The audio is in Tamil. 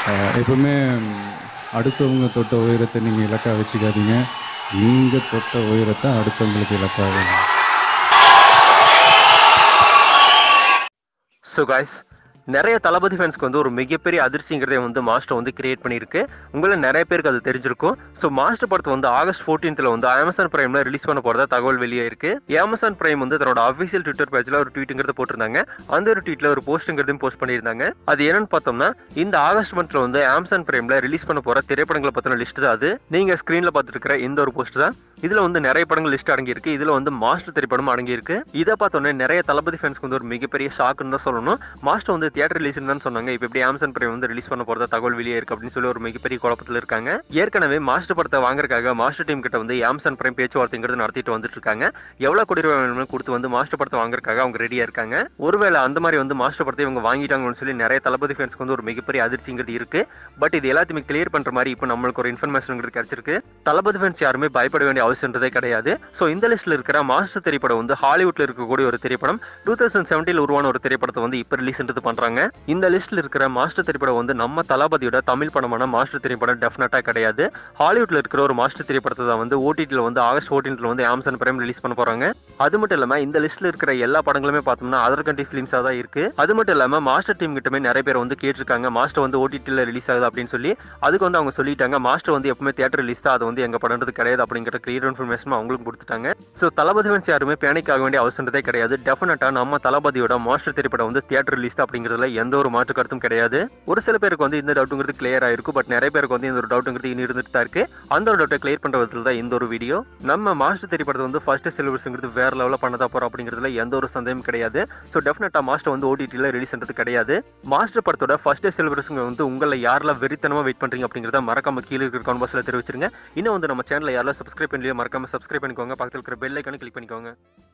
அஹ், எப்பவுமே ம், அடுத்தவங்க தொட்ட உயரத்தை நீங்கள் இலக்கா வச்சுக்காதீங்க நீங்கள் தொட்ட உயரத்தை அடுத்தவங்களுக்கு இலக்காக ஸோ காய்ஸ் நிறைய தளபதி ஃபேன்ஸ்க்கு வந்து ஒரு மிகப்பெரிய அதிர்ச்சிங்கிறதே வந்து மாஸ்டர் வந்து கிரியேட் பண்ணியிருக்கு உங்களை நிறைய பேருக்கு அது தெரிஞ்சிருக்கும் ஸோ மாஸ்டர் படத்தை வந்து ஆகஸ்ட் 14th வந்து அமேசான் பிரைம்ல ரிலீஸ் பண்ண போறதா தகவல் வெளியே இருக்கு அமேசான் பிரைம் வந்து தன்னோட அஃபிஷியல் ட்விட்டர் பேஜ்ல ஒரு ட்வீட்டுங்கிறத போட்டிருந்தாங்க அந்த ஒரு ட்வீட்ல ஒரு போஸ்ட்டுங்கிறதையும் போஸ்ட் பண்ணியிருந்தாங்க அது என்னன்னு பார்த்தோம்னா இந்த ஆகஸ்ட் மந்த்ல வந்து அமேசான் பிரைம்ல ரிலீஸ் பண்ண போற திரைப்படங்களை பத்தின லிஸ்ட் தான் அது நீங்க ஸ்கிரீன்ல பார்த்துட்டு இருக்கிற இந்த ஒரு போஸ்ட் தான் இதுல வந்து நிறைய படங்கள் லிஸ்ட் அடங்கி இருக்கு இதுல வந்து மாஸ்டர் திரைப்படம் அடங்கி இருக்கு இதை பார்த்தோன்னே நிறைய தளபதி ஃபேன்ஸ்க்கு வந்து ஒரு மிகப்பெரிய ஷாக்குன்னு தான் சொல்லணும் மாஸ்டர் வந்து தியேட்டர் ரிலீஸ் தான் சொன்னாங்க இப்போ எப்படி அமேசான் பிரைம் வந்து ரிலீஸ் பண்ண போறதா தகவல் வெளியே இருக்கு அப்படின்னு சொல்லி ஒரு மிகப்பெரிய குழப்பத்தில் இருக்காங்க ஏற்கனவே மாஸ்டர் படத்தை வாங்குறதுக்காக மாஸ்டர் டீம் கிட்ட வந்து அமேசான் பிரைம் பேச்சுவார்த்தைங்கிறது நடத்திட்டு வந்துட்டு இருக்காங்க எவ்வளவு கோடி ரூபாய் வேணும்னு கொடுத்து வந்து மாஸ்டர் படத்தை வாங்குறதுக்காக அவங்க ரெடியா இருக்காங்க ஒருவேளை அந்த மாதிரி வந்து மாஸ்டர் படத்தை இவங்க வாங்கிட்டாங்கன்னு சொல்லி நிறைய தளபதி ஃபேன்ஸ்க்கு வந்து ஒரு மிகப்பெரிய அதிர்ச்சிங்கிறது இருக்கு பட் இது எல்லாத்தையுமே கிளியர் பண்ற மாதிரி இப்போ நம்மளுக்கு ஒரு இன்ஃபர்மேஷன்ங்கிறது கிடைச்சிருக்கு தளபதி ஃபேன்ஸ் யாருமே பயப்பட வேண்டிய அவசியம்ன்றதே கிடையாது ஸோ இந்த லிஸ்ட்ல இருக்கிற மாஸ்டர் திரைப்படம் வந்து ஹாலிவுட்ல இருக்கக்கூடிய ஒரு திரைப்படம் டூ தௌசண்ட் செவன்டீன் உருவான ஒரு திரைப்படத்தை வந்து இப்போ ரிலீஸ்ன்றது பண்றாங்க இந்த லிஸ்ட்ல இருக்கிற மாஸ்டர் திரைப்படம் வந்து நம்ம தளபதியோட தமிழ் படமான மாஸ்டர் திரைப்படம் டெஃபினட்டா கிடையாது ஹாலிவுட்ல இருக்கிற ஒரு மாஸ்டர் திரைப்படத்தை தான் வந்து ஓடிடியில் வந்து ஆகஸ்ட் 14th வந்து அமேசான் பிரைம் ரிலீஸ் பண்ண போறாங்க அது மட்டும் இல்லாம இந்த லிஸ்ட்ல இருக்கிற எல்லா படங்களுமே பார்த்தோம்னா அதர் கண்ட்ரி ஃபிலிம்ஸா தான் இருக்கு அது மட்டும் இல்லாம மாஸ்டர் டீம் கிட்டமே நிறைய பேர் வந்து கேட்டிருக்காங்க மாஸ்டர் வந்து ஓடிடியில் ரிலீஸ் ஆகுது அப்படின்னு சொல்லி அதுக்கு வந்து அவங்க சொல்லிட்டாங்க மாஸ்டர் வந்து எப்பவுமே தியேட்டர் ரிலீஸ் தான் அது வந்து எங்க படம்ன்றது கிடையாது அப்படிங்கிற கிளியர் இன்ஃபர்மேஷன் அவங்களுக்கு கொடுத்துட்டாங்க ஸோ தளபதி fans யாருமே பேனிக் ஆக வேண்டிய அவசியன்றதே கிடையாது டெஃபினட்டா நம்ம தளபதியோட மாஸ்டர் திரைப்படம் வந்து தியேட்டர் ரிலீஸ் தான் அப்படிங்கிறதுல எந்த ஒரு மாற்று கருத்தும் கிடையாது ஒரு சில பேருக்கு வந்து இந்த டவுட்டுங்கிறது கிளியர் ஆயிருக்கும் பட் நிறைய பேருக்கு வந்து இந்த ஒரு டவுட்டுங்கிறது இனி இருந்துட்டு தான் இருக்கு அந்த ஒரு டவுட்டை கிளியர் பண்ற விதத்துல தான் இந்த ஒரு வீடியோ நம்ம மாஸ்டர் திரைப்படத்தை வந்து ஃபர்ஸ்ட் சிலபஸ்ங்கிறது வேற லெவலில் பண்ணதா போறோம் அப்படிங்கிறதுல எந்த ஒரு சந்தேகம் கிடையாது ஸோ டெஃபினட்டா மாஸ்டர் வந்து ஓடிடியில் ரிலீஸ் பண்றது கிடையாது மாஸ்டர் படத்தோட ஃபர்ஸ்ட் சிலபஸ்ங்க வந்து உங்களை யாரெல்லாம் வெறித்தனமா வெயிட் பண்றீங்க அப்படிங்கிறத மறக்காம கீழே இருக்கிற கான்பாஸ்ல தெரிவிச்சிருங்க இன்னும் வந்து நம்ம சேனலை யாரெல்லாம் சப்ஸ்கிரைப் பண்ணலையோ மறக்காம சப்ஸ்கிரைப் பண்ணிக்கோங்க பக்கத்தில் இருக்கிற பெல் ஐக்கானு கிளிக் பண்ணிக்கோங்க